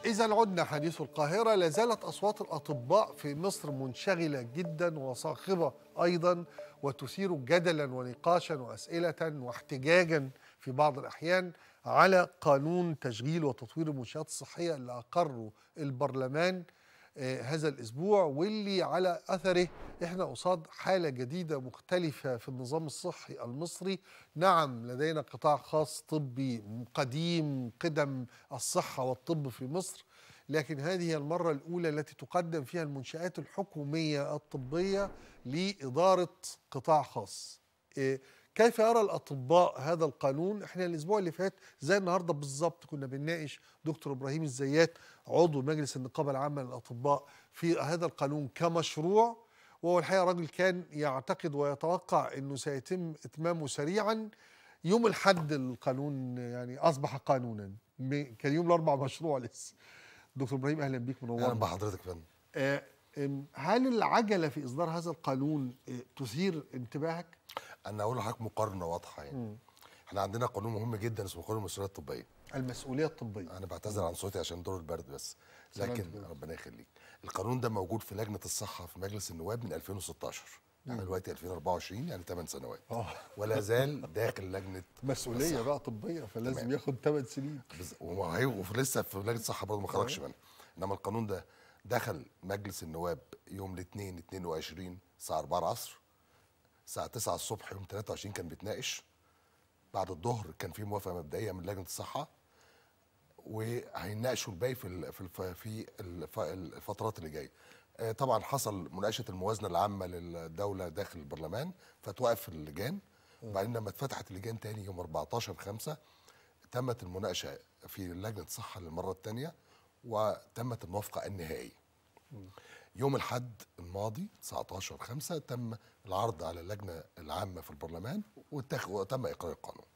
إذا عدنا حديث القاهرة لازالت أصوات الأطباء في مصر منشغلة جدا وصاخبة أيضا وتثير جدلا ونقاشا وأسئلة واحتجاجا في بعض الأحيان على قانون تشغيل وتطوير المنشآت الصحية اللي أقره البرلمان آه، هذا الأسبوع واللي على أثره إحنا قصاد حالة جديدة مختلفة في النظام الصحي المصري نعم لدينا قطاع خاص طبي قديم قدم الصحة والطب في مصر لكن هذه هي المرة الأولى التي تقدم فيها المنشآت الحكومية الطبية لإدارة قطاع خاص إيه، كيف يرى الأطباء هذا القانون احنا الأسبوع اللي فات زي النهاردة بالظبط كنا بنناقش دكتور إبراهيم الزيات عضو مجلس النقابة العامة للأطباء في هذا القانون كمشروع وهو الحقيقة راجل كان يعتقد ويتوقع أنه سيتم إتمامه سريعا يوم الحد القانون يعني أصبح قانونا كان يوم الأربع مشروع لسه دكتور إبراهيم أهلا بيك منورنا اهلا بحضرتك يا فندم آه، أم، هل العجلة في إصدار هذا القانون آه، تثير انتباهك؟ انا اقول لحضرتك مقارنه واضحه يعني احنا عندنا قانون مهم جدا اسمه قانون المسؤوليه الطبيه المسؤولية الطبية انا بعتذر عن صوتي عشان دور البرد بس سلامتك لكن يا ربنا يخليك القانون ده موجود في لجنه الصحه في مجلس النواب من 2016 احنا دلوقتي 2024 يعني 8 سنوات آه. ولا زال داخل لجنه مسؤولية بقى طبية فلازم تمام. ياخد 8 سنين بز- وهي ولسه في لجنه الصحه برضه ما خرجش منها انما القانون ده دخل مجلس النواب يوم الاثنين 22 الساعه 4 العصر الساعه 9 الصبح يوم 23 كان بيتناقش بعد الظهر كان في موافقه مبدئيه من لجنه الصحه وهيناقشوا الباقي في ال- في الف- في الف- الفترات اللي جايه آه، طبعا حصل مناقشه الموازنه العامه للدوله داخل البرلمان فتوقف اللجان وبعدين لما اتفتحت اللجان تاني يوم 14 5 تمت المناقشه في لجنه الصحه للمره الثانيه وتمت الموافقه النهائيه يوم الحد الماضي 19 5 تم العرض على اللجنه العامه في البرلمان واتخ- وتم اقرار القانون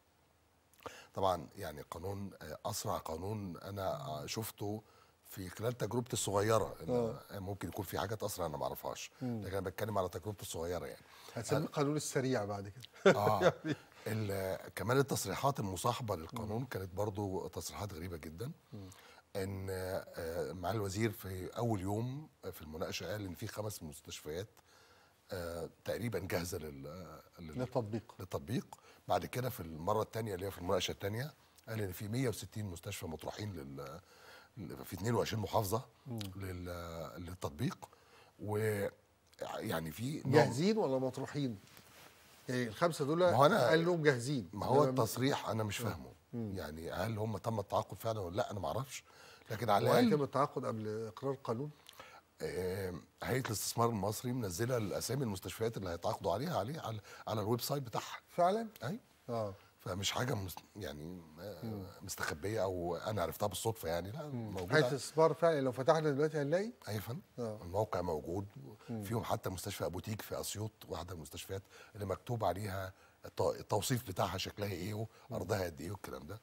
طبعا يعني قانون آه، اسرع قانون انا آه، شفته في خلال تجربتي الصغيره إن ممكن يكون في حاجات اسرع انا ما اعرفهاش لكن انا بتكلم على تجربتي الصغيره يعني هتسميه القانون السريع بعد كده اه ال- كمان التصريحات المصاحبه للقانون كانت برضو تصريحات غريبه جدا ان آه، معالي الوزير في اول يوم في المناقشه قال ان في خمس مستشفيات آه، تقريبا جاهزه لل لل- للتطبيق للتطبيق بعد كده في المره الثانيه اللي هي في المناقشه الثانيه قال ان في 160 مستشفى مطروحين لل في 22 محافظه لل... للتطبيق و يعني في نوع- جاهزين ولا مطروحين؟ يعني الخمسة دول ما هو أنا- قال لهم جاهزين ما هو إنما- التصريح انا مش فاهمه يعني هل هم تم التعاقد فعلا ولا لا انا ما اعرفش لكن على وهيتم الاقل التعاقد قبل إقرار القانون؟ آه، هيئه الاستثمار المصري منزله الاسامي المستشفيات اللي هيتعاقدوا عليها عليه على, على الويب سايت بتاعها فعلا؟ اي اه فمش حاجه مس يعني آه، مستخبيه او انا عرفتها بالصدفه يعني لا هيئة موجوده الاستثمار فعلا لو فتحنا دلوقتي هنلاقي اي فن آه. الموقع موجود فيهم حتى مستشفى ابوتيك في اسيوط واحده من المستشفيات اللي مكتوب عليها الت- التوصيف بتاعها شكلها ايه وارضها قد ايه والكلام ده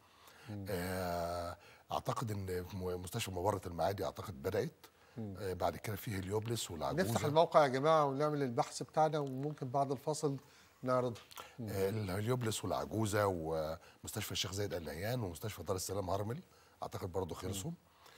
آه، اعتقد ان م- مستشفى مبره المعادي اعتقد بدات آه، بعد كده في هليوبلس نفتح والعجوزه الموقع يا جماعة ونعمل البحث بتاعنا وممكن بعد الفصل نعرضها آه، الهليوبلس والعجوزه ومستشفى الشيخ زايد ال نهيان ومستشفى دار السلام هرمل اعتقد برضه خلصوا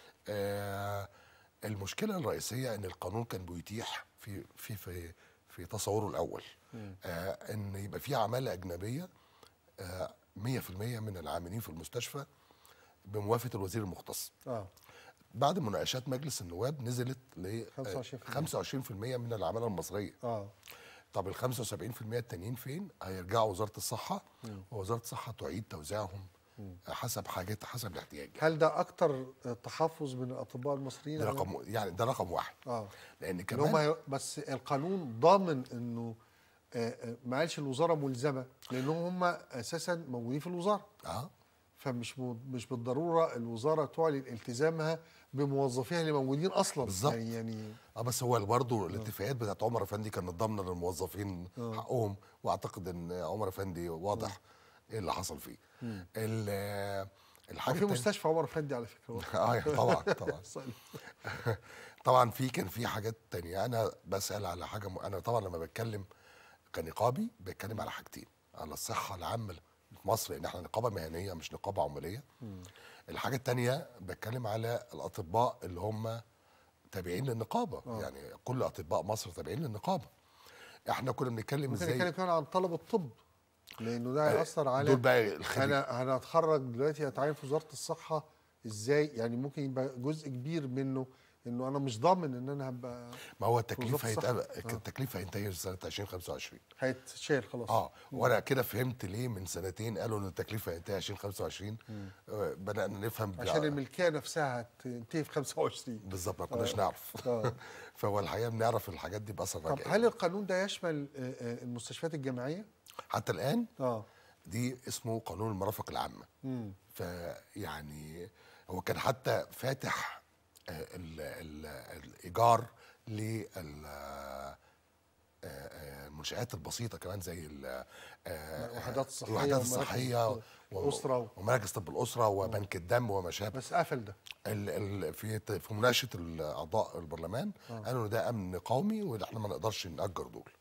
آه المشكله الرئيسيه ان القانون كان بيتيح في في في في تصوره الاول آه ان يبقى في عماله اجنبيه آه 100% من العاملين في المستشفى بموافقه الوزير المختص اه بعد مناقشات مجلس النواب نزلت ل 25%. 25% من العماله المصريه اه طب ال 75% التانيين فين؟ هيرجعوا وزاره الصحه ووزاره الصحه تعيد توزيعهم حسب حاجات حسب الاحتياج هل ده أكتر تحفظ من الأطباء المصريين؟ ده على- رقم يعني ده رقم واحد اه لان ان هم كمان ي- بس القانون ضامن انه آه، آه، ما قالش الوزاره ملزمه لانهم هم اساسا موجودين في الوزاره اه فمش م- مش بالضروره الوزاره تعلن التزامها بموظفيها اللي موجودين اصلا بالظبط. يعني يعني اه بس هو برضه الاتفاقيات بتاعت عمر افندي كانت ضامنه للموظفين حقهم واعتقد ان عمر افندي واضح ايه اللي حصل فيه ال- الحاجه وفي التانية- مستشفى عمر افندي على فكره اه طبعا طبعا صحيح. طبعا في كان في حاجات تانية انا بسال على حاجه م... انا طبعا لما بتكلم كنقابي بتكلم على حاجتين على الصحه العامه في مصر لان احنا نقابه مهنيه مش نقابه عماليه الحاجه الثانيه بتكلم على الاطباء اللي هم تابعين للنقابه آه. يعني كل اطباء مصر تابعين للنقابه احنا كنا بنتكلم ممكن ازاي نتكلم كمان عن طلب الطب لانه ده هيأثر على دول بقى الخريج انا انا هتخرج دلوقتي هتعين في وزاره الصحه ازاي يعني ممكن يبقى جزء كبير منه انه انا مش ضامن ان انا هبقى ما هو التكليف وزارة الصحة. هيتقبل آه. التكليف هينتهي سنه 2025 هيتشال خلاص اه وانا كده فهمت ليه من سنتين قالوا ان التكليف هينتهي 2025 آه، بدانا نفهم بقى- عشان الملكيه نفسها هتنتهي في 25 بالظبط ما كناش آه. نعرف آه. فهو الحقيقه بنعرف الحاجات دي باثر طب رجعي هل القانون ده يشمل آه، آه، المستشفيات الجامعيه؟ حتى الان اه دي اسمه قانون المرافق العامه امم فيعني هو كان حتى فاتح آه، ال ال الايجار لل آه، آه، المنشآت البسيطة كمان زي ال- آه، الوحدات الصحية الوحدات ومراكز الصحية و- الأسرة و- ومراكز طب الأسرة وبنك الدم وما شابه بس قفل ده ال ال في في مناقشه الاعضاء البرلمان آه. قالوا إن ده امن قومي واحنا ما نقدرش ناجر دول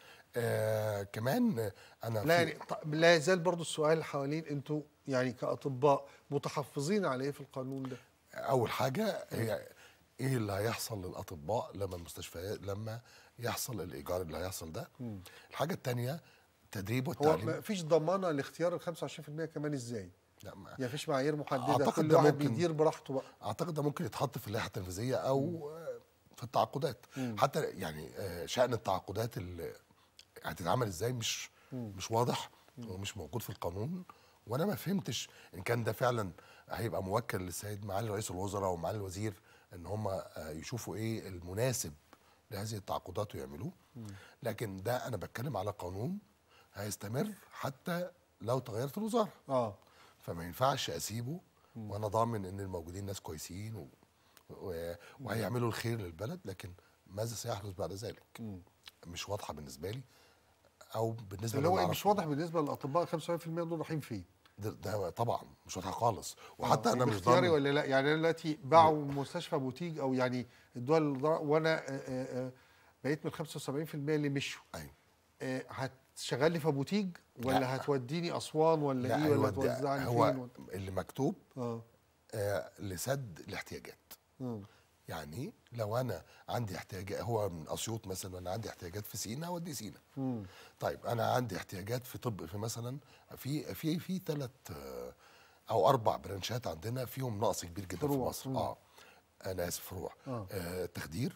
آه كمان انا لا في يعني ط- لا يزال برضو السؤال حوالين انتوا يعني كاطباء متحفظين على ايه في القانون ده؟ اول حاجه هي ايه اللي هيحصل للاطباء لما المستشفيات لما يحصل الايجار اللي هيحصل ده الحاجه الثانيه تدريب هو والتعليم ما فيش ضمانه لاختيار ال 25% كمان ازاي؟ لا ما يعني فيش معايير محدده أعتقد كل ده واحد ممكن- بيدير براحته بقى اعتقد ده ممكن يتحط في اللائحه التنفيذيه او آه، في التعاقدات حتى يعني آه، شان التعاقدات اللي هتتعمل ازاي مش مش واضح ومش موجود في القانون وانا ما فهمتش ان كان ده فعلا هيبقى موكل للسيد معالي رئيس الوزراء ومعالي الوزير ان هم آه، يشوفوا ايه المناسب لهذه التعاقدات ويعملوه لكن ده انا بتكلم على قانون هيستمر حتى لو تغيرت الوزاره اه فما ينفعش اسيبه وانا ضامن ان الموجودين ناس كويسين و... و... وهيعملوا الخير للبلد لكن ماذا سيحدث بعد ذلك مش واضحه بالنسبه لي او بالنسبه اللي هو للي إيه أعرفه. مش واضح بالنسبه للاطباء 75% دول رايحين فين؟ ده, ده طبعا مش واضحه خالص وحتى آه، انا مش باختياري ضامن ولا لا يعني انا دلوقتي باعوا مستشفى بوتيج او يعني الدول الضرا- وانا آه، آه، آه، بقيت من 75% اللي مشوا ايوه آه، هتشغل لي في بوتيج ولا لا. هتوديني اسوان ولا لا ايه ولا هو ده- توزعني هو فين ولا- اللي مكتوب اه آه لسد الاحتياجات مم. يعني لو انا عندي احتياجات هو من اسيوط مثلا وانا عندي احتياجات في سينا اودي سينا مم. طيب انا عندي احتياجات في طب في مثلا في في في ثلاث او اربع برانشات عندنا فيهم نقص كبير جدا فروع. في مصر مم. اه انا اسف فروع آه. آه التخدير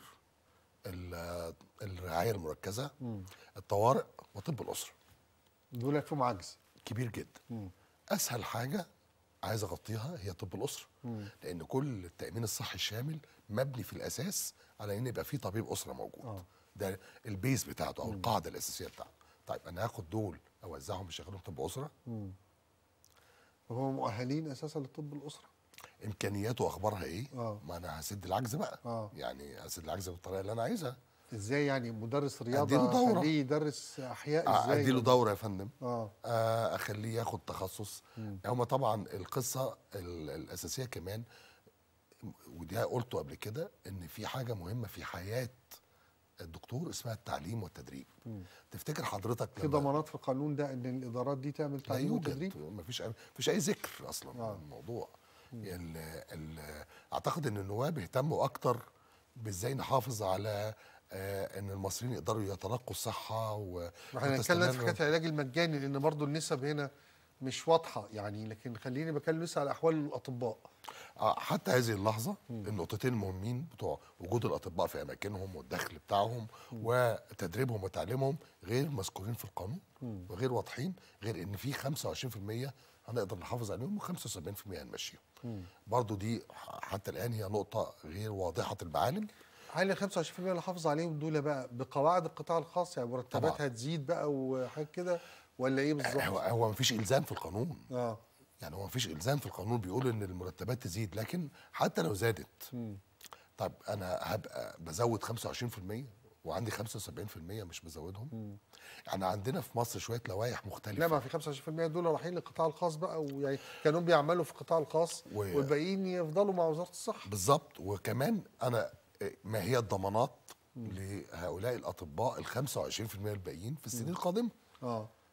ال- الرعايه المركزه الطوارئ وطب الاسره دول فيهم عجز كبير جدا مم. اسهل حاجه عايز اغطيها هي طب الاسره لان كل التامين الصحي الشامل مبني في الاساس على ان يبقى في طبيب اسره موجود آه. ده البيز بتاعته او القاعده الاساسيه بتاعته طيب انا هاخد دول اوزعهم اشغلهم طب اسره وهم مؤهلين اساسا لطب الاسره امكانياته اخبارها ايه آه. ما انا هسد العجز بقى آه. يعني هسد العجز بالطريقه اللي انا عايزها ازاي يعني مدرس أديله رياضه دورة. خليه يدرس احياء آه، ازاي اديله دوره يا فندم اه آه، اخليه ياخد تخصص هما طبعا القصه ال- الاساسيه كمان وده قلته قبل كده ان في حاجه مهمه في حياه الدكتور اسمها التعليم والتدريب تفتكر حضرتك في لما- ضمانات في القانون ده ان الادارات دي تعمل لا تعليم وتدريب يوجد مفيش أي- مفيش اي ذكر اصلا آه. عن الموضوع ال ال اعتقد ان النواب اهتموا اكتر بازاي نحافظ على آه ان المصريين يقدروا يتلقوا الصحه و احنا هنتكلم في وتستمر- حكايه العلاج المجاني لان برضو النسب هنا مش واضحه يعني لكن خليني بتكلم لسه على احوال الاطباء آه، حتى هذه اللحظة النقطتين المهمين بتوع وجود الأطباء في أماكنهم والدخل بتاعهم وتدريبهم وتعليمهم غير مذكورين في القانون وغير واضحين غير إن في 25% هنقدر نحافظ عليهم و75% هنمشيهم برضو دي ح- حتى الآن هي نقطة غير واضحة المعالم هل ال 25% اللي حافظ عليهم دول بقى بقواعد القطاع الخاص يعني مرتبات طبعاً. هتزيد بقى وحاجات كده ولا ايه هو بالظبط؟ هو مفيش إلزام في القانون اه يعني هو مفيش إلزام في القانون بيقول إن المرتبات تزيد لكن حتى لو زادت طب انا هبقى بزود 25% وعندي 75% مش بزودهم احنا عندنا في مصر شويه لوائح مختلفه لا ما في 25% دول رايحين للقطاع الخاص بقى ويعني كانوا بيعملوا في القطاع الخاص و- والباقيين يفضلوا مع وزاره الصحه بالظبط وكمان انا ما هي الضمانات لهؤلاء الاطباء ال 25% الباقيين في السنين القادمه اه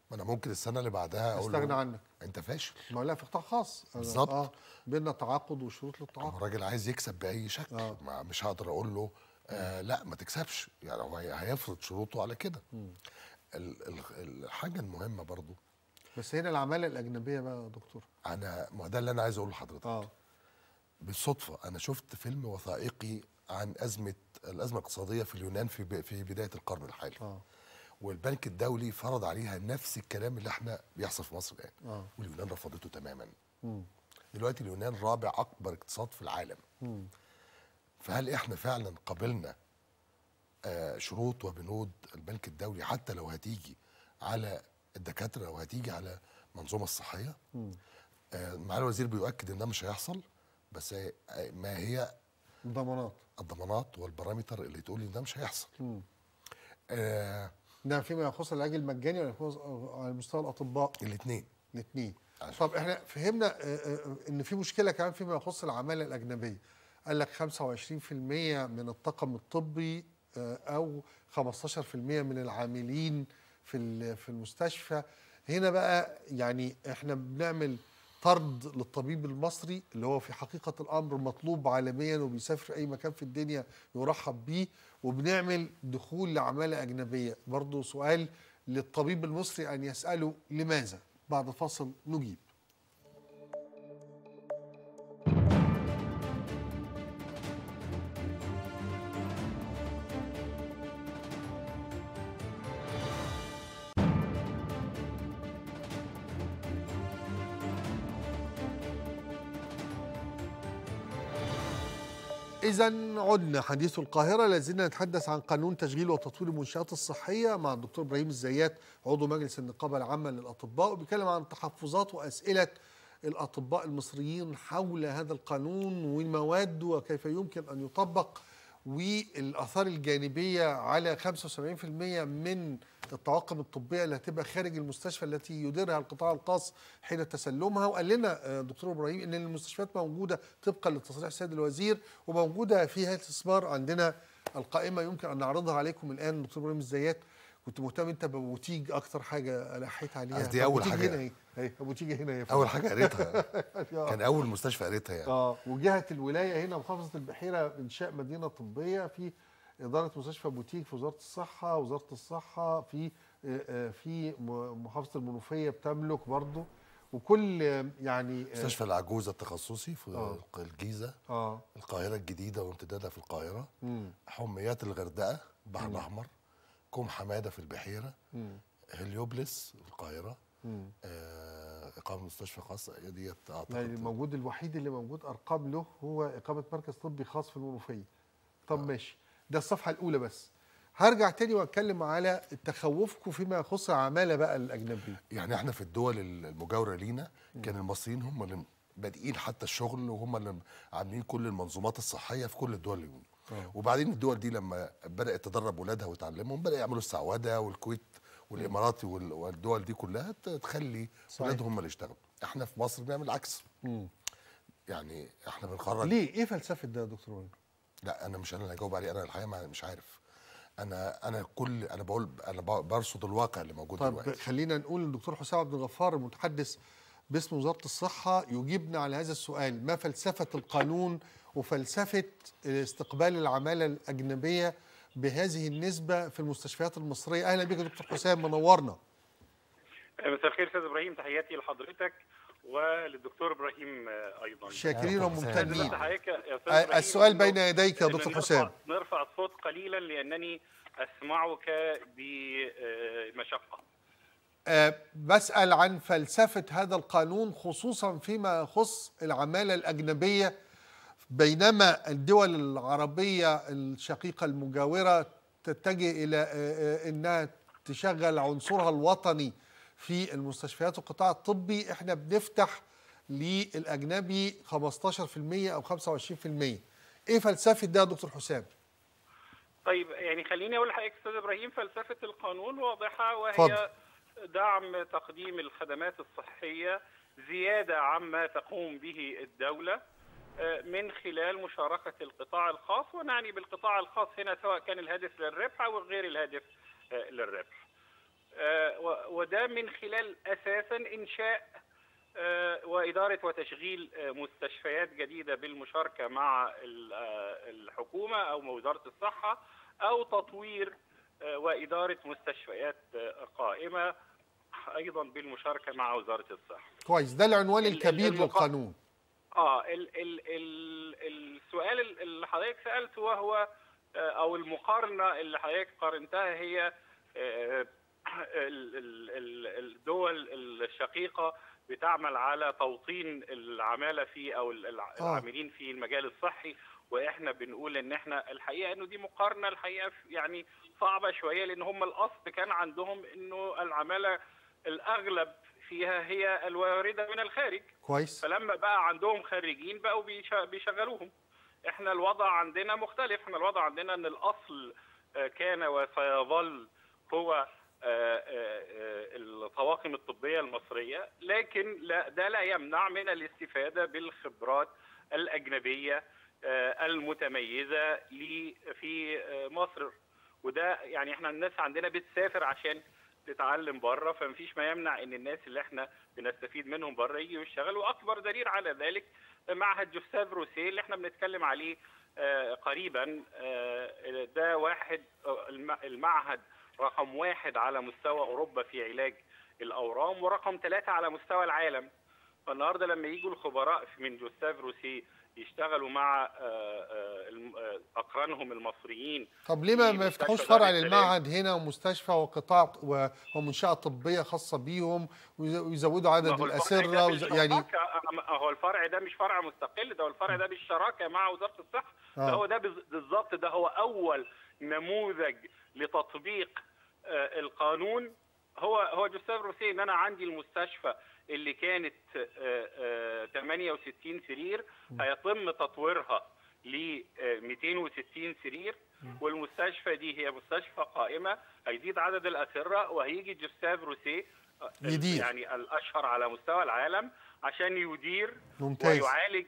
ما انا ممكن السنه اللي بعدها اقول استغنى له عنك انت فاشل ما لا في قطاع خاص أنا- بالظبط. اه بيننا تعاقد وشروط للتعاقد الراجل عايز يكسب باي شكل آه. ما مش هقدر اقول له آه لا ما تكسبش يعني هو هي- هيفرض شروطه على كده ال- ال- الحاجه المهمه برضو بس هنا العماله الاجنبيه بقى يا دكتور انا ما ده اللي انا عايز اقوله لحضرتك اه بالصدفه انا شفت فيلم وثائقي عن ازمه الازمه الاقتصاديه في اليونان في ب- في بدايه القرن الحالي اه والبنك الدولي فرض عليها نفس الكلام اللي احنا بيحصل في مصر الان آه. واليونان رفضته تماما مم. دلوقتي اليونان رابع اكبر اقتصاد في العالم مم. فهل احنا فعلا قبلنا آه شروط وبنود البنك الدولي حتى لو هتيجي على الدكاتره او هتيجي على المنظومه الصحيه آه معالي الوزير بيؤكد ان ده مش هيحصل بس آه، ما هي ضمانات الضمانات والبارامتر اللي تقول ان ده مش هيحصل مم. آه ده فيما يخص العلاج المجاني ولا يخص على مستوى الاطباء الاثنين الاثنين عشان- طب احنا فهمنا آه، آه، ان في مشكله كمان فيما يخص العماله الاجنبيه قال لك 25% من الطاقم الطبي آه، او 15% من العاملين في ال- في المستشفى هنا بقى يعني احنا بنعمل طرد للطبيب المصري اللي هو في حقيقه الامر مطلوب عالميا وبيسافر اي مكان في الدنيا يرحب بيه وبنعمل دخول لعماله اجنبيه برضه سؤال للطبيب المصري ان يساله لماذا بعد الفاصل نجيب إذا عدنا حديث القاهرة لازلنا نتحدث عن قانون تشغيل وتطوير المنشآت الصحية مع الدكتور إبراهيم الزيات عضو مجلس النقابة العامة للأطباء وبيتكلم عن تحفظات وأسئلة الأطباء المصريين حول هذا القانون والمواد وكيف يمكن أن يطبق والآثار الجانبية على 75% من الطواقم الطبية اللي هتبقى خارج المستشفى التي يديرها القطاع الخاص حين تسلمها وقال لنا آه، دكتور إبراهيم إن المستشفيات موجودة طبقا لتصريح السيد الوزير وموجودة فيها الاستثمار عندنا القائمة يمكن أن نعرضها عليكم الآن دكتور إبراهيم الزيات كنت مهتم انت ببوتيج اكتر حاجه لحيت عليها دي أول فبوتيج حاجة. هنا اهي اهي بوتيج هنا اهي اول حاجه قريتها آه. كان اول مستشفى قريتها يعني اه وجهه الولايه هنا محافظه البحيره انشاء مدينه طبيه في اداره مستشفى بوتيك في وزاره الصحه وزاره الصحه في آه، آه، في م- محافظه المنوفيه بتملك برضه وكل آه، يعني آه، مستشفى العجوزه التخصصي في آه. الجيزه اه القاهره الجديده وامتدادها في القاهره مم. حميات الغردقه البحر الاحمر كوم حماده في البحيره مم. هليوبلس في القاهره مم. آه، اقامه مستشفى خاصه هي ديت يعني اعتقد الموجود الوحيد اللي موجود ارقام له هو اقامه مركز طبي خاص في المنوفيه طب ماشي ده الصفحه الاولى بس هرجع تاني واتكلم على تخوفكم فيما يخص العماله بقى الاجنبيه يعني احنا في الدول المجاوره لينا كان المصريين هم اللي بادئين حتى الشغل وهم اللي عاملين كل المنظومات الصحيه في كل الدول اللي آه. وبعدين الدول دي لما بدات تدرب ولادها وتعلمهم بدا يعملوا السعوده والكويت والاماراتي وال- والدول دي كلها ت- تخلي صحيح. ولادهم هم اللي يشتغلوا احنا في مصر بنعمل العكس يعني احنا بنخرج ليه ايه فلسفه ده يا دكتور وائل لا انا مش انا اللي هجاوب عليه انا الحقيقه ما- مش عارف انا انا كل انا بقول انا ب- برصد الواقع اللي موجود طب دلوقتي خلينا نقول الدكتور حسام عبد الغفار المتحدث باسم وزاره الصحه يجيبنا على هذا السؤال ما فلسفه القانون وفلسفه استقبال العماله الاجنبيه بهذه النسبه في المستشفيات المصريه اهلا بك يا دكتور حسام منورنا مساء الخير استاذ ابراهيم تحياتي لحضرتك وللدكتور ابراهيم آه، ايضا شاكرين أهلا وممتنين بس حضرتك يا استاذ آه، إبراهيم السؤال إنه- بين يديك يا إنه دكتور نرفع- حسام. نرفع الصوت قليلا لانني اسمعك بمشقه آه، بسأل عن فلسفة هذا القانون خصوصا فيما يخص العمالة الأجنبية بينما الدول العربية الشقيقة المجاورة تتجه إلى آه، آه، أنها تشغل عنصرها الوطني في المستشفيات والقطاع الطبي احنا بنفتح للأجنبي 15% أو 25% ايه فلسفة ده يا دكتور حسام؟ طيب يعني خليني اقول لحضرتك استاذ ابراهيم فلسفه القانون واضحه وهي اتفضل. دعم تقديم الخدمات الصحيه زياده عما تقوم به الدوله آه، من خلال مشاركه القطاع الخاص ونعني بالقطاع الخاص هنا سواء كان الهدف للربح او غير الهدف آه، للربح. آه، و- وده من خلال اساسا انشاء آه، واداره وتشغيل آه، مستشفيات جديده بالمشاركه مع ال- آه، الحكومه او وزاره الصحه او تطوير آه، واداره مستشفيات آه، قائمه ايضا بالمشاركه مع وزاره الصحه. كويس ده العنوان ال- الكبير المقا- للقانون اه ال ال ال السؤال ال- اللي حضرتك سالته وهو آه، او المقارنه اللي حضرتك قارنتها هي آه، ال- ال- ال- الدول الشقيقه بتعمل على توطين العماله في او ال- الع- آه. العاملين في المجال الصحي واحنا بنقول ان احنا الحقيقه انه دي مقارنه الحقيقه يعني صعبه شويه لان هم الاصل كان عندهم انه العماله الاغلب فيها هي الوارده من الخارج كويس فلما بقى عندهم خريجين بقوا بيش- بيشغلوهم احنا الوضع عندنا مختلف احنا الوضع عندنا ان الاصل آه، كان وسيظل هو آه، آه، آه، الطواقم الطبية المصرية لكن لا ده لا يمنع من الاستفادة بالخبرات الأجنبية آه، المتميزة لي- في آه، مصر وده يعني احنا الناس عندنا بتسافر عشان تتعلم بره فمفيش ما يمنع ان الناس اللي احنا بنستفيد منهم بره يجوا يشتغلوا واكبر دليل على ذلك معهد جوستاف روسيه اللي احنا بنتكلم عليه آه، قريبا آه، ده واحد آه، الم- المعهد رقم واحد على مستوى اوروبا في علاج الاورام ورقم ثلاثه على مستوى العالم فالنهارده لما يجوا الخبراء من جوستاف روسيه يشتغلوا مع آه، آه، الم- آه، اقرانهم المصريين طب ليه ما في ما يفتحوش مستشفى فرع دار السلام. للمعهد هنا ومستشفى وقطاع و- ومنشأة طبية خاصة بيهم ويز- ويزودوا ما عدد هو الفرع الأسرة ده وز- يعني بالشراكة- ما هو الفرع ده مش فرع مستقل ده هو الفرع ده بالشراكه مع وزاره الصحه آه. ده هو ده بز- بالظبط ده هو اول نموذج لتطبيق آه، القانون هو هو جوستاف روسيه ان انا عندي المستشفى اللي كانت آه، آه، 68 سرير هيتم تطويرها ل 260 سرير والمستشفى دي هي مستشفى قائمه هيزيد عدد الاسره وهيجي جوستاف روسيه آه، يدير. يعني الاشهر على مستوى العالم عشان يدير ممتاز. ويعالج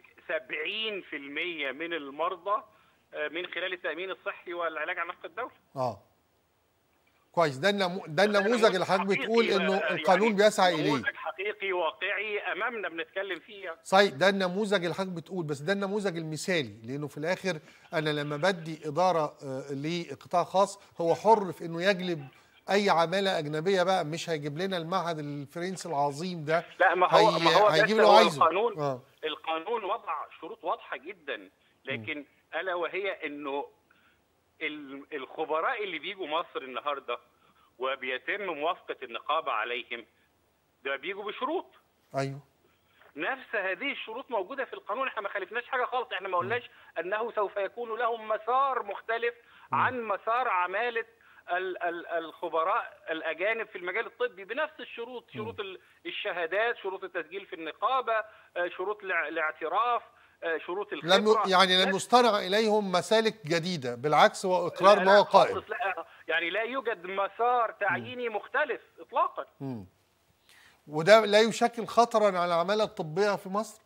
70% من المرضى آه، من خلال التامين الصحي والعلاج عن نفق الدوله اه كويس ده النمو... ده النموذج اللي حضرتك حقيقي، بتقول انه آه، القانون يعني بيسعى اليه نموذج حقيقي واقعي امامنا بنتكلم فيه يعني. صحيح ده النموذج اللي حضرتك بتقول بس ده النموذج المثالي لانه في الاخر انا لما بدي اداره آه، لقطاع خاص هو حر في انه يجلب اي عماله اجنبيه بقى مش هيجيب لنا المعهد الفرنسي العظيم ده لا ما هو هي- ما هو هيجيب بس له هو عايزه القانون اه القانون وضع شروط واضحه جدا لكن الا وهي انه ال- الخبراء اللي بيجوا مصر النهارده وبيتم موافقه النقابه عليهم ده بيجوا بشروط ايوه نفس هذه الشروط موجوده في القانون احنا ما خالفناش حاجه خالص احنا ما قلناش انه سوف يكون لهم مسار مختلف عن مسار عماله ال- ال- الخبراء الاجانب في المجال الطبي بنفس الشروط شروط ال- الشهادات شروط التسجيل في النقابه آه، شروط الع- الاعتراف آه، شروط الخبره لم ي- يعني لم نفس- يصطنع اليهم مسالك جديده بالعكس هو لا- اقرار لا ما هو قائم خالص، لا يعني لا يوجد مسار تعييني مختلف اطلاقا وده لا يشكل خطرا على العماله الطبيه في مصر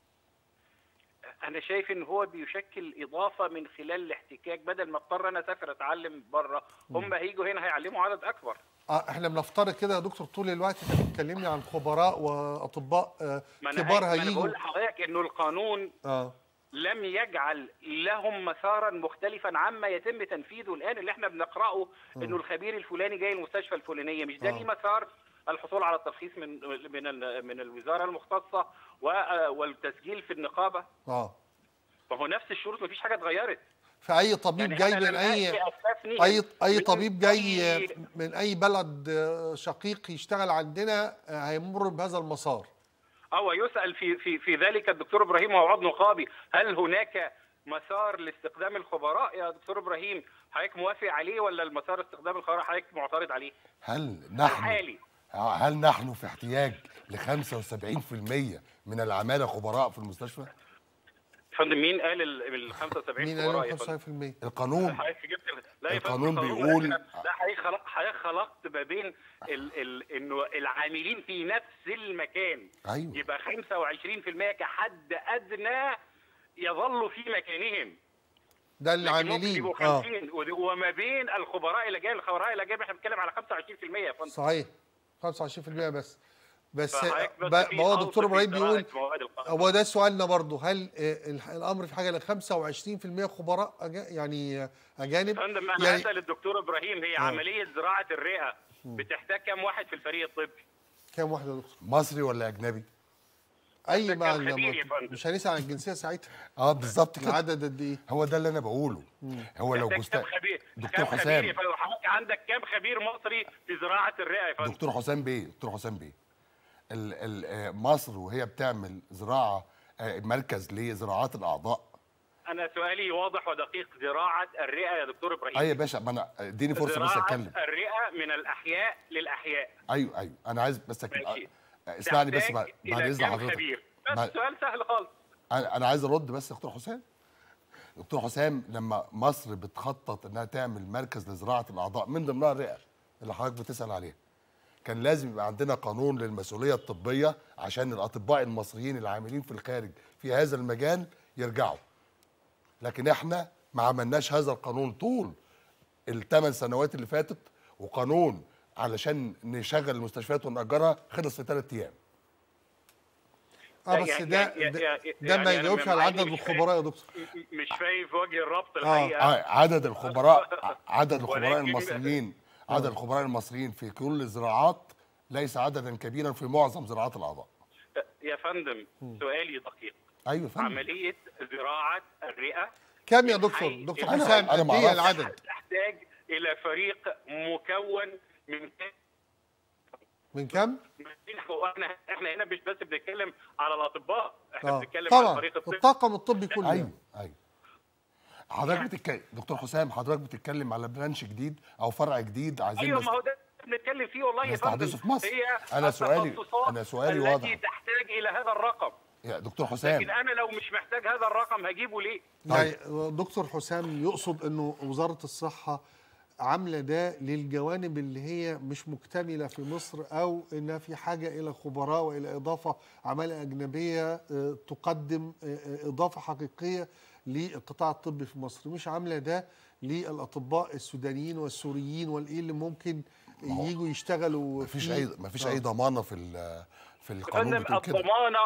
انا شايف ان هو بيشكل اضافه من خلال الاحتكاك بدل ما اضطر انا اسافر اتعلم بره هم هيجوا هنا هيعلموا عدد اكبر آه احنا بنفترض كده يا دكتور طول الوقت انت بتكلمني عن خبراء واطباء آه ما انا كبار هي- ما انا هيجوا بقول لحضرتك انه القانون اه لم يجعل لهم مسارا مختلفا عما يتم تنفيذه الان اللي احنا بنقراه انه الخبير الفلاني جاي المستشفى الفلانيه مش ده آه. ليه مسار الحصول على الترخيص من من ال- من الوزاره المختصه و- والتسجيل في النقابه اه فهو نفس الشروط مفيش حاجه اتغيرت فاي طبيب يعني جاي أنا من لما اي أجي أستثني اي اي من طبيب جاي أي- من اي بلد آه، شقيق يشتغل عندنا آه، هيمر بهذا المسار أو يسأل في في في ذلك الدكتور إبراهيم وعض نقابي هل هناك مسار لاستخدام الخبراء يا دكتور إبراهيم حضرتك موافق عليه ولا المسار استخدام الخبراء حضرتك معترض عليه؟ هل نحن الحالي هل نحن في احتياج ل 75% من العماله خبراء في المستشفى؟ فندم مين قال ال ال 75 مين خبراء قال يا فندم؟ 25% القانون حضرتك جبت لا يا فندم، القانون بيقول- لا حضرتك خلق حضرتك خلقت ما بين ال ال انه العاملين في نفس المكان ايوه يبقى 25% كحد ادنى يظلوا في مكانهم ده لكن ممكن العاملين يبقوا اه 50 ود- وما بين الخبراء الاجانب الخبراء الاجانب احنا بنتكلم على 25% يا فندم صحيح 25% بس بس فحضرتك بس ب- في ما هو خلط دكتور في ابراهيم زراعة بيقول مواد القهوة. هو ده سؤالنا برضه هل آه، الح- الامر في حاجه ل 25% خبراء أجا- يعني آه، اجانب فندم انا يعني اسال الدكتور ابراهيم هي عمليه زراعه الرئه بتحتاج كام واحد في الفريق الطبي؟ كام واحد يا دكتور؟ مصري ولا اجنبي اي كان مع خبير يا فندم. مش هنسال عن الجنسيه ساعتها اه بالظبط كده العدد قد ايه؟ هو ده اللي انا بقوله هو لو محتاج جوستا كام خبير دكتور كام خبير حسام يا فندم حضرتك عندك كام خبير مصري في زراعه الرئه يا فندم؟ دكتور حسام بيه دكتور حسام بيه ال ال آه، مصر وهي بتعمل زراعه آه، مركز لزراعات الاعضاء انا سؤالي واضح ودقيق زراعه الرئه يا دكتور ابراهيم اي يا باشا ما انا اديني فرصه بس زراعة اتكلم الرئه من الاحياء للاحياء ايوه ايوه انا عايز بس أك... ماشي. آه، اسمعني بس تحتاج بعد إلى بعد اذن كام حضرتك خبير بس بعد- سؤال سهل خالص انا أنا عايز ارد بس يا دكتور حسام دكتور حسام لما مصر بتخطط انها تعمل مركز لزراعه الاعضاء من ضمنها الرئه اللي حضرتك بتسال عليها كان لازم يبقى عندنا قانون للمسؤوليه الطبيه عشان الاطباء المصريين العاملين في الخارج في هذا المجال يرجعوا لكن احنا ما عملناش هذا القانون طول الثمان سنوات اللي فاتت وقانون علشان نشغل المستشفيات ونأجرها خلص في ثلاث ايام اه لا، بس يعني- ده يعني- ده, يعني- ده ما يعني أنا يجاوبش على مع عدد إني مش فاهم. الخبراء يا دكتور م- مش شايف وجه الربط آه. الحقيقه ع- عدد الخبراء عدد الخبراء ولكن- المصريين عدد الخبراء المصريين في كل الزراعات ليس عددا كبيرا في معظم زراعات الاعضاء يا فندم سؤالي دقيق ايوه يا فندم عمليه زراعه الرئه كام يا من دكتور حي- دكتور أنا- حسام أنا قد ما ايه أعرفش. العدد تحتاج الى فريق مكون من من كام احنا احنا هنا مش بس بنتكلم على الاطباء احنا اه بنتكلم على طبعا الفريق الطبي الطاقم الطبي كله ايوه ايوه حضرتك بتتكلم دكتور حسام حضرتك بتتكلم على برانش جديد او فرع جديد عايزين ايوه نست- ما هو ده بنتكلم فيه والله يا نستحدثه فندم في مصر. هي أنا سؤالي- التخصصات أنا سؤالي التي واضح. تحتاج الى هذا الرقم يا دكتور حسام لكن انا لو مش محتاج هذا الرقم هجيبه ليه؟ يعني دكتور حسام يقصد انه وزاره الصحه عامله ده للجوانب اللي هي مش مكتمله في مصر او انها في حاجه الى خبراء والى اضافه عماله اجنبيه آه، تقدم آه، آه، اضافه حقيقيه للقطاع الطبي في مصر مش عامله ده للاطباء السودانيين والسوريين والايه اللي ممكن يجوا يشتغلوا مفيش في- اي مفيش آه. اي ضمانه في ال- في يا القانون فندم بتقول كده الضمانه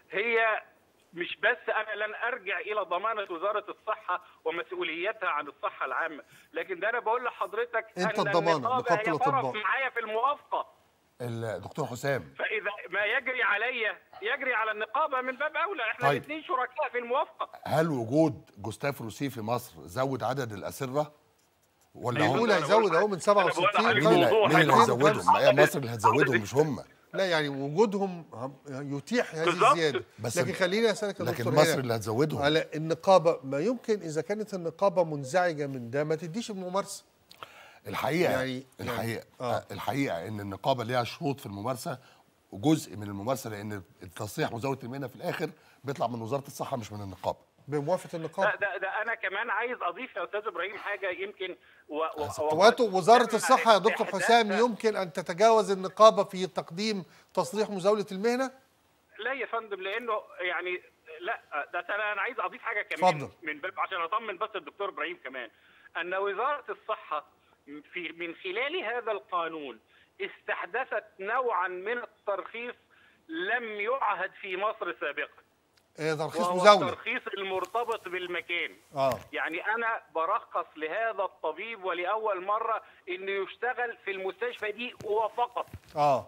هي مش بس انا لن ارجع الى ضمانه وزاره الصحه ومسؤوليتها عن الصحه العامه لكن ده انا بقول لحضرتك أنت ان الضمانة النقابه نقابة هي الأطباء. طرف معايا في الموافقه الدكتور حسام فاذا ما يجري علي يجري على النقابه من باب اولى احنا طيب. الاثنين شركاء في الموافقه هل وجود جوستاف روسي في مصر زود عدد الاسره ولا هم بيقول أنا هيزود بقول اهو من لحضرتك- أنا بقول 67 لحضرتك مين اللي بوضوح مين اللي إنه هيزودهم؟ ما هي عدد- مصر اللي هتزودهم مش هم لا يعني وجودهم هم- يتيح هذه بالظبط. الزياده بس لكن ال- خليني اسالك يا لكن دكتور مصر هنا اللي هتزودهم على النقابه ما يمكن اذا كانت النقابه منزعجه من ده ما تديش الممارسه الحقيقه يعني- يعني يعني- الحقيقه آه. آه. الحقيقه ان النقابه ليها شروط في الممارسه وجزء من الممارسه لان التصريح مزاوله المهنه في الاخر بيطلع من وزاره الصحه مش من النقابه بموافقه لا النقابه ده, ده انا كمان عايز اضيف يا استاذ ابراهيم حاجه يمكن و... و... وانتوا وزاره تم الصحه يا دكتور إحداث- حسام يمكن ان تتجاوز النقابه في تقديم تصريح مزاوله المهنه لا يا فندم لانه يعني لا ده انا انا عايز اضيف حاجه كمان اتفضل. من باب عشان اطمن بس الدكتور ابراهيم كمان ان وزاره الصحه في من خلال هذا القانون استحدثت نوعا من الترخيص لم يعهد في مصر سابقا آه، ترخيص وهو مزاوله الترخيص المرتبط بالمكان اه يعني انا برخص لهذا الطبيب ولاول مره انه يشتغل في المستشفى دي هو فقط اه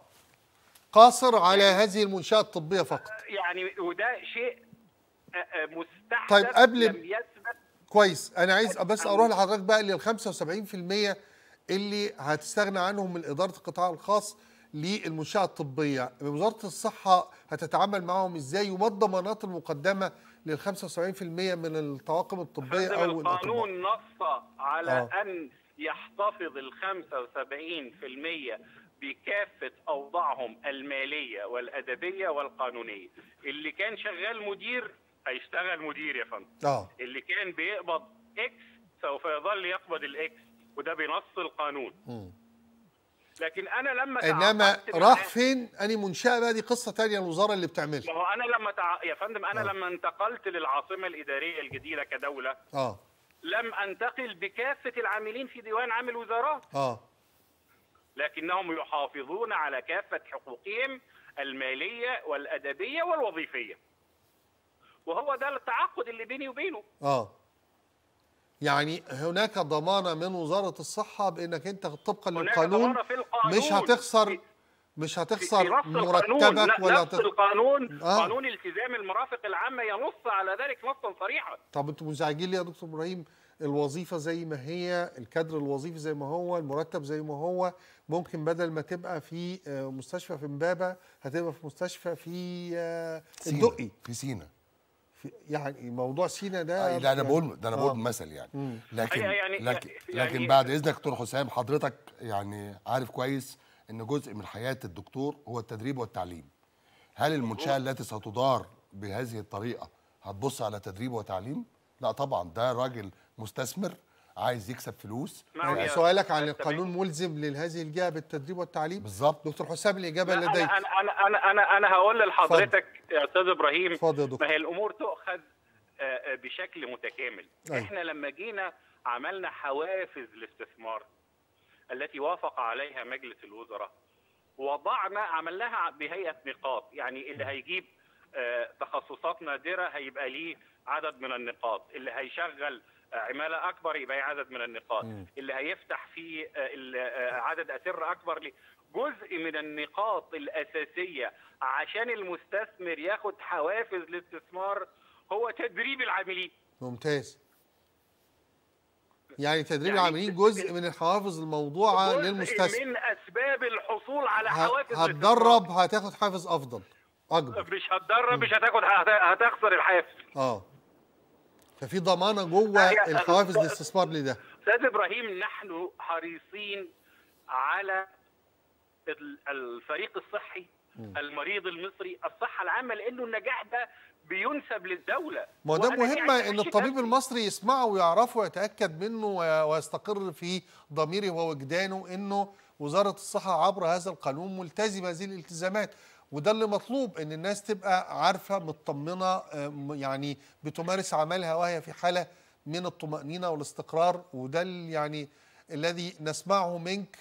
قاصر على هذه المنشاه الطبيه فقط يعني وده شيء آه، آه، مستحدث طيب، قبل- لم يثبت كويس انا عايز بس اروح لحضرتك بقى لل 75% اللي هتستغنى عنهم من اداره القطاع الخاص للمنشاه الطبيه وزاره الصحه هتتعامل معهم ازاي وما الضمانات المقدمه لل 75% من الطواقم الطبيه فندم او الاطباء القانون نص على آه. ان يحتفظ ال 75% بكافه اوضاعهم الماليه والادبيه والقانونيه اللي كان شغال مدير هيشتغل مدير يا فندم اه اللي كان بيقبض اكس سوف يظل يقبض الاكس وده بنص القانون لكن انا لما انما تعاقدت راح معاه- فين اني منشاه بقى دي قصه تانية الوزاره اللي بتعملها ما هو انا لما تع... يا فندم انا لما انتقلت للعاصمه الاداريه الجديده كدوله اه لم انتقل بكافه العاملين في ديوان عام الوزارات اه لكنهم يحافظون على كافه حقوقهم الماليه والادبيه والوظيفيه وهو ده التعاقد اللي بيني وبينه اه يعني هناك ضمانه من وزاره الصحه بانك انت طبقا هناك للقانون ضمانة في القانون مش هتخسر في- مش في- في هتخسر نص القانون مرتبك ن- ولا نص هتخ... القانون آه. قانون التزام المرافق العامه ينص على ذلك نصا صريحا طب انتوا منزعجين ليه يا دكتور ابراهيم الوظيفه زي ما هي الكادر الوظيفي زي ما هو المرتب زي ما هو ممكن بدل ما تبقى في آه، مستشفى في امبابه هتبقى في مستشفى في آه، سينا. الدقي في سينا في يعني موضوع سينا ده آه لا انا يعني- بقول ده انا آه. بقول مثل يعني لكن أي- يعني- لكن, يعني- لكن بعد اذنك دكتور حسام حضرتك يعني عارف كويس ان جزء من حياه الدكتور هو التدريب والتعليم هل المنشاه التي ستدار بهذه الطريقه هتبص على تدريب وتعليم لا طبعا ده راجل مستثمر عايز يكسب فلوس نعم يعني يا سؤالك عن أستاذ القانون ملزم لهذه الجهه بالتدريب والتعليم بالظبط دكتور حسام الاجابه لا، لديك انا انا انا انا انا هقول لحضرتك يا استاذ ابراهيم اتفضل يا دكتور ما هي الامور تؤخذ آه، آه، بشكل متكامل أيوة. احنا لما جينا عملنا حوافز الاستثمار التي وافق عليها مجلس الوزراء وضعنا عملناها بهيئه نقاط يعني اللي هيجيب آه، تخصصات نادره هيبقى ليه عدد من النقاط اللي هيشغل آه، عماله اكبر يبقى ليه عدد من النقاط اللي هيفتح فيه آه، ال- آه، عدد اسر اكبر ليه جزء من النقاط الاساسيه عشان المستثمر ياخد حوافز الاستثمار هو تدريب العاملين ممتاز يعني تدريب يعني العاملين جزء من الحوافز الموضوعه جزء للمستثمر من اسباب الحصول على ه- حوافز هتدرب هتاخد حافز افضل اكبر الاستثمار. مش هتدرب مش هتاخد هت- هتخسر الحافز اه ففي ضمانه جوه هي- الحوافز الاستثمار لده استاذ ابراهيم نحن حريصين على ال- الفريق الصحي المريض المصري الصحه العامه لانه النجاح ده بينسب للدوله ما ده وأنا دي مهمة عايز ان أمشي الطبيب نفسي. المصري يسمعه ويعرفه ويتأكد منه وي- ويستقر في ضميره ووجدانه انه وزارة الصحة عبر هذا القانون ملتزمة هذه الالتزامات وده اللي مطلوب ان الناس تبقى عارفة مطمنة آه، م- يعني بتمارس عملها وهي في حالة من الطمأنينة والاستقرار وده ال- يعني الذي نسمعه منك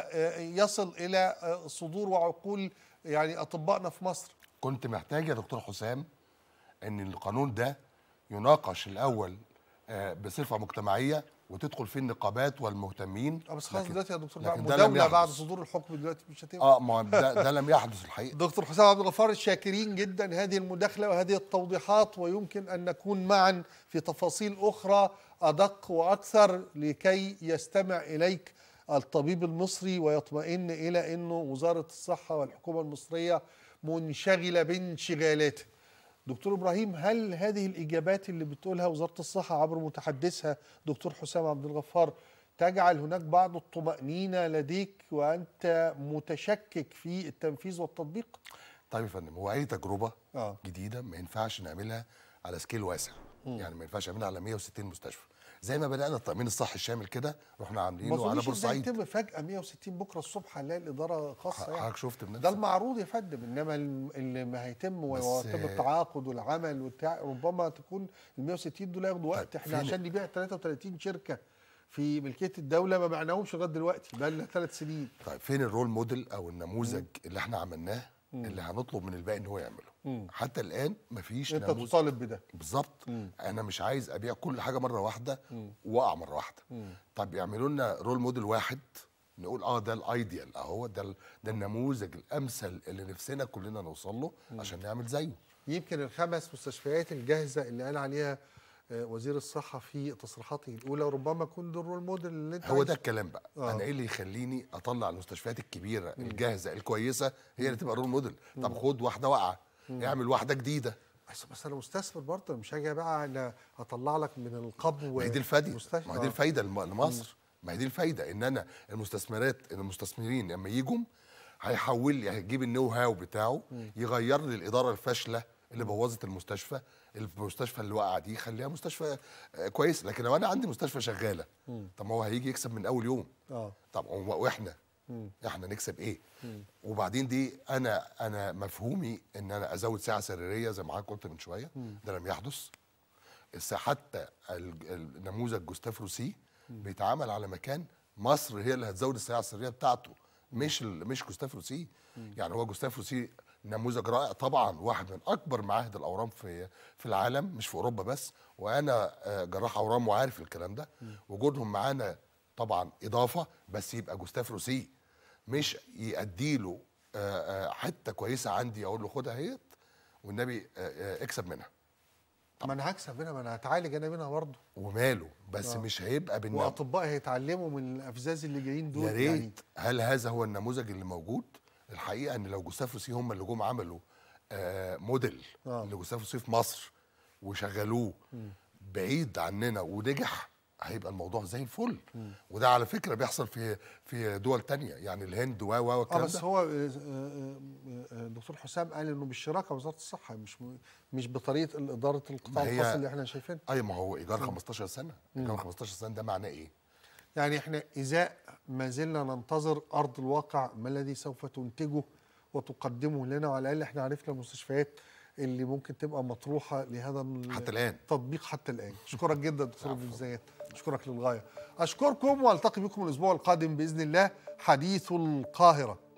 فيصل الى آه، صدور وعقول يعني اطبائنا في مصر كنت محتاج يا دكتور حسام ان القانون ده يناقش الاول آه، بصفه مجتمعيه وتدخل فيه النقابات والمهتمين اه بس خلاص لكن- دلوقتي يا دكتور بقى لكن ده لم مداولة بعد يحدث. صدور الحكم دلوقتي مش هتنفع اه ما هو ده, ده لم يحدث الحقيقه دكتور حسام عبد الغفار شاكرين جدا هذه المداخلة وهذه التوضيحات ويمكن أن نكون معا في تفاصيل أخرى أدق وأكثر لكي يستمع إليك الطبيب المصري ويطمئن إلى أنه وزارة الصحة والحكومة المصرية منشغلة بانشغالاته دكتور إبراهيم هل هذه الإجابات اللي بتقولها وزارة الصحة عبر متحدثها دكتور حسام عبد الغفار تجعل هناك بعض الطمأنينة لديك وأنت متشكك في التنفيذ والتطبيق؟ طيب يا فندم هو اي تجربه آه. جديده ما ينفعش نعملها على سكيل واسع يعني ما ينفعش نعملها على 160 مستشفى زي ما بدانا التامين الصحي الشامل كده رحنا ما عاملينه على اظنش ازاي بورسعيد يتم فجاه 160 بكره الصبح هنلاقي الاداره خاصه يعني حضرتك شفت بنفسك ده المعروض يا فندم انما ال- اللي ما هيتم بس- ويتم التعاقد والعمل والتع... ربما تكون ال 160 دول ياخدوا وقت طيب احنا فين- عشان نبيع 33 شركه في ملكيه الدوله ما بعناهمش لغايه دلوقتي بقى لنا ثلاث سنين طيب فين الرول موديل او النموذج اللي احنا عملناه اللي هنطلب من الباقي ان هو يعمله حتى الان مفيش انت نموذج تطالب بده بالظبط انا مش عايز ابيع كل حاجه مره واحده واقع مره واحده طب يعملوا لنا رول موديل واحد نقول اه ده الايديال اهو ده ال- ده النموذج الامثل اللي نفسنا كلنا نوصل له عشان نعمل زيه يمكن الخمس مستشفيات الجاهزه اللي قال عليها آه، وزير الصحه في تصريحاته الاولى وربما يكون ده الرول موديل اللي انت هو عايزه. ده الكلام بقى آه. انا ايه اللي يخليني اطلع المستشفيات الكبيره الجاهزه الكويسه هي اللي تبقى رول موديل طب خد واحده واقعه اعمل واحده جديده بس بس انا مستثمر برضه مش هاجي بقى انا اطلع لك من القبو ما هي دي الفايده مستشفى. ما هي دي الفايده لم- لمصر ما هي دي الفايده ان انا المستثمرات المستثمرين لما يجوا هيحول لي هيجيب النو هاو بتاعه يغير لي الاداره الفاشله اللي بوظت المستشفى المستشفى اللي وقع دي خليها مستشفى آه، كويس لكن لو انا عندي مستشفى شغاله طب ما هو هيجي يكسب من اول يوم اه طب هو- واحنا احنا نكسب ايه وبعدين دي انا انا مفهومي ان انا ازود ساعه سريريه زي ما حضرتك قلت من شويه ده لم يحدث الس- حتى ال- النموذج جوستاف روسي بيتعامل على مكان مصر هي اللي هتزود الساعه السريه بتاعته مش ال- مش جوستاف روسي يعني هو جوستاف روسي نموذج رائع طبعا واحد من اكبر معاهد الاورام في في العالم مش في اوروبا بس وانا آه، جراح اورام وعارف الكلام ده وجودهم معانا طبعا اضافه بس يبقى جوستاف روسي مش يأدي له آه، آه، حته كويسه عندي اقول له خدها اهيت والنبي آه، آه، اكسب منها ما انا هكسب منها ما انا هتعالج انا منها برضه وماله بس آه. مش هيبقى بالنوع واطباء هيتعلموا من الافزاز اللي جايين دول يا ريت يعني هل هذا هو النموذج اللي موجود الحقيقه ان لو جوستاف روسي هم اللي جم عملوا آه موديل آه. لجوستاف روسي في مصر وشغلوه بعيد عننا ونجح هيبقى الموضوع زي الفل وده على فكره بيحصل في في دول تانية يعني الهند و و اه والكلام بس ده هو آه، آه، آه، دكتور حسام قال انه بالشراكه وزاره الصحه مش م- مش بطريقه اداره القطاع ما هي- الخاص اللي احنا شايفينه اي ما هو ايجار 15 سنه ايجار 15 سنه ده معناه ايه يعني احنا ازاء ما زلنا ننتظر ارض الواقع ما الذي سوف تنتجه وتقدمه لنا وعلى الاقل احنا عرفنا المستشفيات اللي ممكن تبقى مطروحه لهذا ال- حتى الآن. التطبيق حتى الان اشكرك جدا دكتور ابن زياد اشكرك للغايه اشكركم والتقي بكم الاسبوع القادم باذن الله حديث القاهره